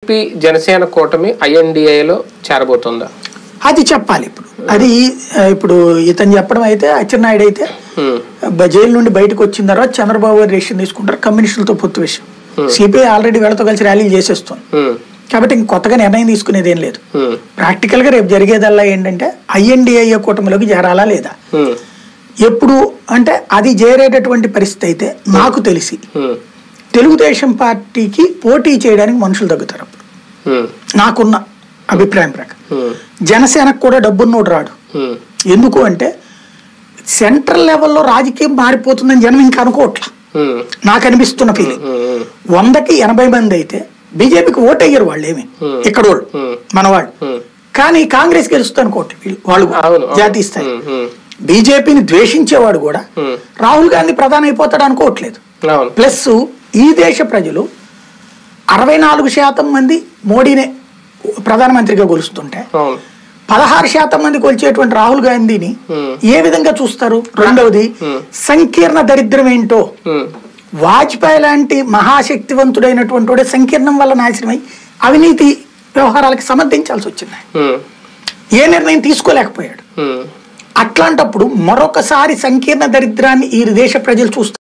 BJP Janasena కూటమి ఐఎన్డిఏలో చేరబోతుందా అది చెప్పాలి ఇప్పుడు అది ఆ, ఇప్పుడు ఇతను చెప్పడం అయితే అచ్చెన్నాయుడు అయితే హ్మ్. బ- జైలు నుండి బయటకు వచ్చిన తర్వాత చంద్రబాబు గారు డెసిషన్ తీసుకుంటారు కమ్యూనిస్టులతో పొత్తు విషయం సిపిఐ ఆల్రెడీ వీళ్ళతో కలిసి ర్యాలీలు చేసేస్తుంది హ్మ్. కాబట్టి ఇంక కొత్తగా నిర్ణయం తీసుకునేది ఏం లేదు హ్మ్. ప్రాక్టికల్ గా రేపు జరిగేదల్లా ఏంటంటే ఐఎన్డిఏ కూటమిలోకి చేరాలా లేదా హ్మ్. ఎప్పుడు అంటే అది చేరేటటువంటి పరిస్థితి అయితే నాకు తెలిసి హ్మ్. తెలుగుదేశం పార్టీకి పోటీ చేయడానికి మనుషులు తగ్గుతారు అప్పుడు హ్మ్. నాకున్న అభిప్రాయం ప్రకారం హ్మ్. జనసేనకు కూడా డబ్బున్నోడు రాడు హ్మ్. ఎందుకు అంటే సెంట్రల్ లెవెల్లో రాజకీయం మారిపోతుందని జనం ఇంకా అనుకోవట్లా హ్మ్. నాకు అనిపిస్తున్న ఫీలింగ్ హ్మ్. వందకి ఎనభై మంది అయితే బీజేపీకి ఓటయ్యారు వాళ్ళు ఏమి ఇక్కడ వాళ్ళు Hmm. మన వాళ్ళు Hmm. కానీ కాంగ్రెస్ గెలుస్తుంది అనుకోవట్లే వీళ్ళు- వాళ్ళు కూడా. అవును అవును. జాతీయ స్థాయి హ్మ్. హ్మ్. బీజేపీని ద్వేషించేవాడు కూడా Hmm. రాహుల్ గాంధీ ప్రధాని అయిపోతాడు అనుకోవట్లేదు అవును ప్లస్ ఈ దేశ ప్రజలు అరవై నాలుగు శాతం మంది మోడీనే ప్రధానమంత్రిగా కొలుస్తుంటే అవును పదహారు శాతం మంది కొలిచేటువంటి రాహుల్ గాంధీని Hmm. ఏ విధంగా చూస్తారు రెండవది సంకీర్ణ దరిద్రం ఏంటో హ్మ్. వాజ్పేయి లాంటి మహాశక్తివంతుడైనటువంటి వాడే సంకీర్ణం వల్ల నాశనమై అవినీతి వ్యవహారాలకి సమర్థించాల్సి వచ్చింది హ్మ్. ఏ నిర్ణయం తీసుకోలేకపోయాడు హ్మ్. అట్లాంటప్పుడు మరొకసారి సంకీర్ణ దరిద్రాన్ని ఈ దేశ ప్రజలు చూస్తారు